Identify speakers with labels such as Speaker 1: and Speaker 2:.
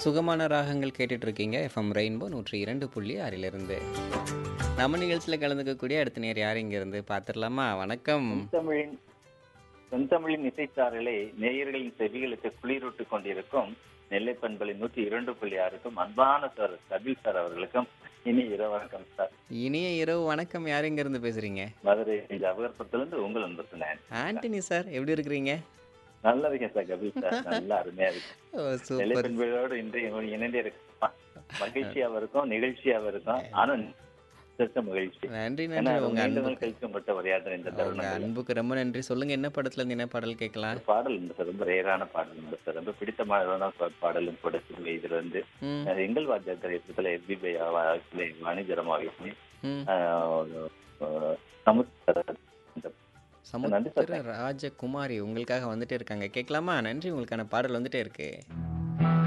Speaker 1: சுகமான ராகங்கள் கேட்டுட்டு இருக்கீங்க எஃப்எம் ரெயின்போ நூற்றி இரண்டு புள்ளி ஆறிலிருந்து நம்ம நிகழ்ச்சியில் கலந்துக்கக்கூடிய அடுத்த நேர் யார் இங்கிருந்து பார்த்துடலாமா வணக்கம்
Speaker 2: செந்தமிழின் செந்தமிழின் இசைச்சாரலை நேயர்களின் செவிகளுக்கு குளிரூட்டிக் கொண்டிருக்கும் நெல்லை பண்பலை நூற்றி இரண்டு புள்ளி ஆறுக்கும் அன்பான சார் கபில் சார் அவர்களுக்கும் இனி இரவு வணக்கம் சார்
Speaker 1: இனிய இரவு வணக்கம் யார் இங்கிருந்து பேசுறீங்க
Speaker 2: மதுரை ஜவகர்பத்திலிருந்து உங்கள் அன்பு நான்
Speaker 1: ஆண்டனி சார் எப்படி இருக்கிறீங்க
Speaker 2: நல்லா இருக்கேன் சார் கபில் சார் நல்லா அருமையா இருக்கு
Speaker 1: ஓ
Speaker 2: நெல்லை
Speaker 1: சூப்பர்
Speaker 2: பண்பலையோடு இன்றைய இணைந்தே இருக்கு மகிழ்ச்சியாவும் இருக்கும் நிகழ்ச்சியாவும் இருக்கும் ஆனா சிறந்த மகிழ்ச்சி
Speaker 1: நன்றி
Speaker 2: ஏன்னா
Speaker 1: நன்றி உங்க
Speaker 2: நீண்ட
Speaker 1: அன்பு
Speaker 2: நாள் கழிக்கும் பட்ட உரையாடுற இந்த
Speaker 1: உங்க
Speaker 2: தருணம்
Speaker 1: அன்புக்கு ரொம்ப நன்றி சொல்லுங்க என்ன படத்துல இருந்து என்ன பாடல் கேட்கலாம்
Speaker 2: ஒரு பாடல் இந்த சார் ரொம்ப ரேரான பாடல் இந்த சார் ரொம்ப பிடித்தமான பா- பாடலும் கூட சிறுவை இதுல வந்து
Speaker 1: ம்
Speaker 2: அஹ், எங்கள் வாத்தியார் திரைப்படத்துல எஸ்பிபை வாணிஜரமாக
Speaker 1: ம்
Speaker 2: சமுத்திர நன்றி சார்.
Speaker 1: சமுத்திர ராஜகுமாரி உங்களுக்காக வந்துட்டே இருக்காங்க கேட்கலாமா நன்றி உங்களுக்கான பாடல் வந்துட்டே இருக்கு